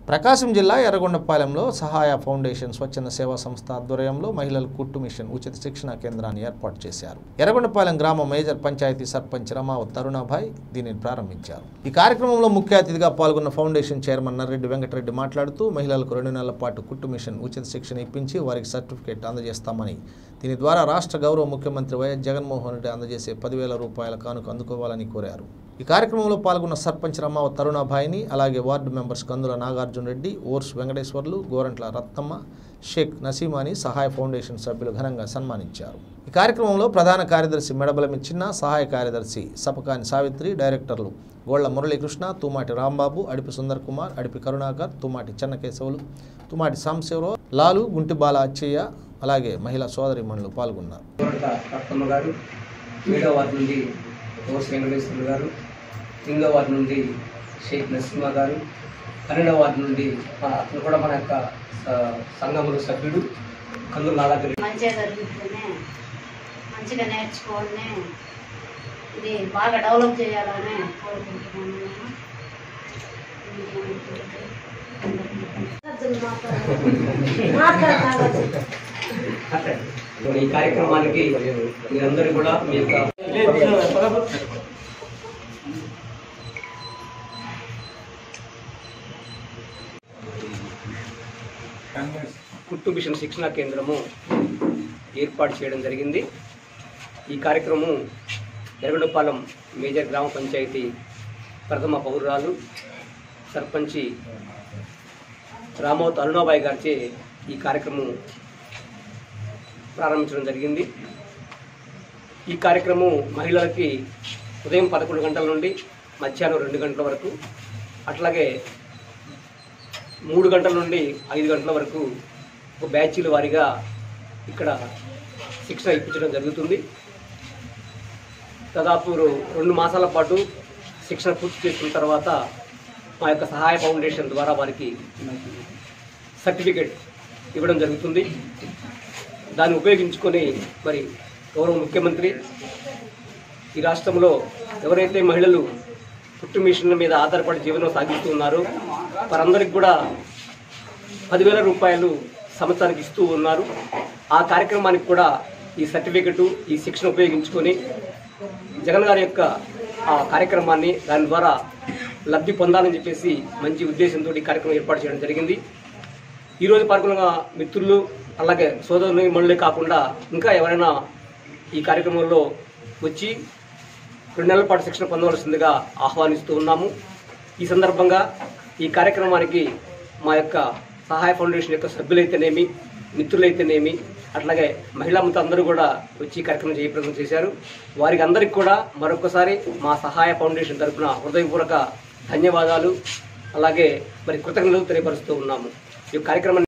ప్రకాశం జిల్లా ఎర్రగొండపాలెంలో సహాయ ఫౌండేషన్ స్వచ్ఛంద సేవా సంస్థ ఆధ్వర్యంలో మహిళల కుట్టు మిషన్ ఉచిత శిక్షణ కేంద్రాన్ని ఏర్పాటు చేశారు ఎర్రగొండపాలెం గ్రామ మేజర్ పంచాయతీ సర్పంచ్ రమావత్ తరుణాభాయ్ దీనిని ప్రారంభించారు ఈ కార్యక్రమంలో ముఖ్య అతిథిగా పాల్గొన్న ఫౌండేషన్ చైర్మన్ నర్రెడ్డి వెంకటరెడ్డి మాట్లాడుతూ మహిళలకు రెండు నెలల పాటు కుట్టు మిషన్ ఉచిత శిక్షణ ఇప్పించి వారికి సర్టిఫికేట్ అందజేస్తామని దీని ద్వారా రాష్ట్ర గౌరవ ముఖ్యమంత్రి వైఎస్ జగన్మోహన్ రెడ్డి అందజేసే పదివేల రూపాయల కానుక అందుకోవాలని కోరారు ఈ కార్యక్రమంలో పాల్గొన్న సర్పంచ్ రమ్మావ తరుణాభాయిని అలాగే వార్డు మెంబర్స్ కందుల నాగార్జున రెడ్డి ఓర్స్ వెంకటేశ్వర్లు గోరంట్ల రత్తమ్మ షేక్ నసీమాని సహాయ ఫౌండేషన్ సభ్యులు ఘనంగా సన్మానించారు ఈ కార్యక్రమంలో ప్రధాన కార్యదర్శి మెడబలమి చిన్న సహాయ కార్యదర్శి సపకాని సావిత్రి డైరెక్టర్లు గోళ్ల మురళీకృష్ణ తుమాటి రాంబాబు అడిపి సుందర్ కుమార్ అడిపి కరుణాకర్ తుమాటి చెన్నకేశవులు తుమాటి సాంశివరావు లాలు గుంటిబాల అచ్చయ్య అలాగే మహిళా సోదరిమణులు పాల్గొన్నారు కోరట రత్తమ్మ గారు ఏడవ వార్డు నుండి ఓస్ వెంకటేశ్వరులు గారు ఎనిమిదవ వార్డు నుండి షేక్ నరసింహ గారు పన్నెండవ వార్డు నుండి మన అతను కూడా మన యొక్క స- సంఘములు సభ్యుడు కందుల నాగార్జున మంచిగా జరుగుతుందనే మంచిగా నేర్చుకోవాలనే ఇది బాగా డెవలప్ చేయాలని కోరుకుంటున్నాను నేను మాట్లాడతాను ఈ కార్యక్రమానికి మీరందరూ కూడా మీ యొక్క కుట్టు మిషన్ శిక్షణా కేంద్రము ఏర్పాటు చేయడం జరిగింది ఈ కార్యక్రమం ఎరగడపాలెం మేజర్ గ్రామ పంచాయతీ ప్రథమ పౌరురాలు సర్పంచి రామోత్ అరుణాబాయి గారిచే ఈ కార్యక్రమం ప్రారంభించడం జరిగింది ఈ కార్యక్రమం మహిళలకి ఉదయం పదకొండు గంటల నుండి మధ్యాహ్నం రెండు గంటల వరకు అట్లాగే మూడు గంటల నుండి ఐదు గంటల వరకు ఒక బ్యాచీల వారీగా ఇక్కడ శిక్షణ ఇప్పించడం జరుగుతుంది దాదాపు రో- రెండు మాసాల పాటు శిక్షణ పూర్తి చేసుకున్న తర్వాత మా యొక్క సహాయ ఫౌండేషన్ ద్వారా వారికి సర్టిఫికెట్ ఇవ్వడం జరుగుతుంది దాన్ని ఉపయోగించుకొని మరి గౌరవ ముఖ్యమంత్రి ఈ రాష్ట్రంలో ఎవరైతే మహిళలు పుట్టు మిషన్ల మీద ఆధారపడి జీవనం సాగిస్తూ ఉన్నారో వారందరికి కూడా పదివేల రూపాయలు సంవత్సరానికి ఇస్తూ ఉన్నారు ఆ కార్యక్రమానికి కూడా ఈ సర్టిఫికెట్ ఈ శిక్షణ ఉపయోగించుకొని జగన్ గారి యొక్క ఆ కార్యక్రమాన్ని దాని ద్వారా లబ్ధి పొందాలని చెప్పేసి మంచి ఉద్దేశంతో ఈ కార్యక్రమం ఏర్పాటు చేయడం జరిగింది ఈరోజు పాల్గొన్న మిత్రులు అలాగే సోదరులు మళ్ళీ కాకుండా ఇంకా ఎవరైనా ఈ కార్యక్రమంలో వచ్చి రెండు నెలల పాటు శిక్షణ పొందవలసిందిగా ఆహ్వానిస్తూ ఉన్నాము ఈ సందర్భంగా ఈ కార్యక్రమానికి మా యొక్క సహాయ ఫౌండేషన్ యొక్క సభ్యులైతేనేమి మిత్రులైతేనేమి అట్లాగే మహిళా మిత్రులు అందరూ కూడా వచ్చి ఈ కార్యక్రమం జయప్రదం చేశారు వారికి అందరికి కూడా మరొకసారి మా సహాయ ఫౌండేషన్ తరపున హృదయపూర్వక ధన్యవాదాలు అలాగే మరి కృతజ్ఞతలు తెలియపరుస్తూ ఉన్నాము ఈ కార్యక్రమం